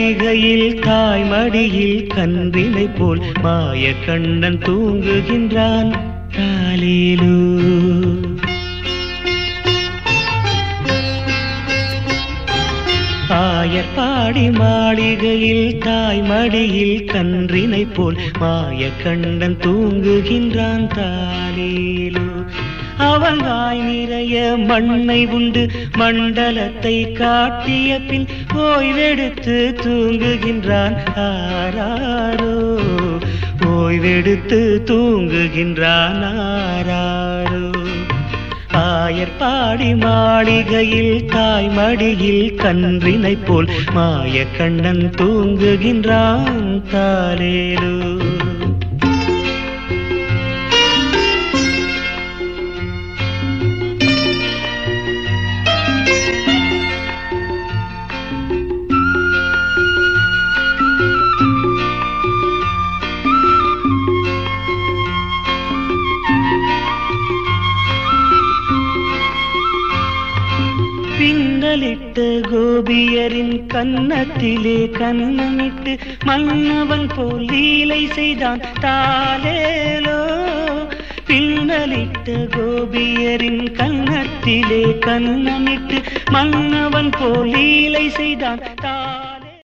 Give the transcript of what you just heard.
மாளிகையில் தாய் மடியில் கன்றினை போல் மாய கண்ணன் தூங்குகின்றான் தாலேலோ ஆயர்பாடி மாளிகையில் தாய் மடியில் கன்றினை போல் மாய கண்டன் தூங்குகின்றான் தாலேலோ அவன் வாய் நிறைய மண்ணை உண்டு மண்டலத்தை காட்டிய பின் ஓய்வெடுத்து தூங்குகின்றான் ஆராரோ ஓய்வெடுத்து தூங்குகின்றான் ஆராரோ ஆயர்பாடி மாளிகையில் தாய் மடியில் கன்றினை போல் மாய கண்ணன் தூங்குகின்றான் தாலேலோ பின்னலிட்ட கோபியரின் கன்னத்திலே கன்னமிட்டு மன்னவன் போல் லீலை செய்தான் தாலேலோ பின்னலிட்ட கோபியரின் கன்னத்திலே கன்னமிட்டு மன்னவன் போல் லீலை செய்தான் தா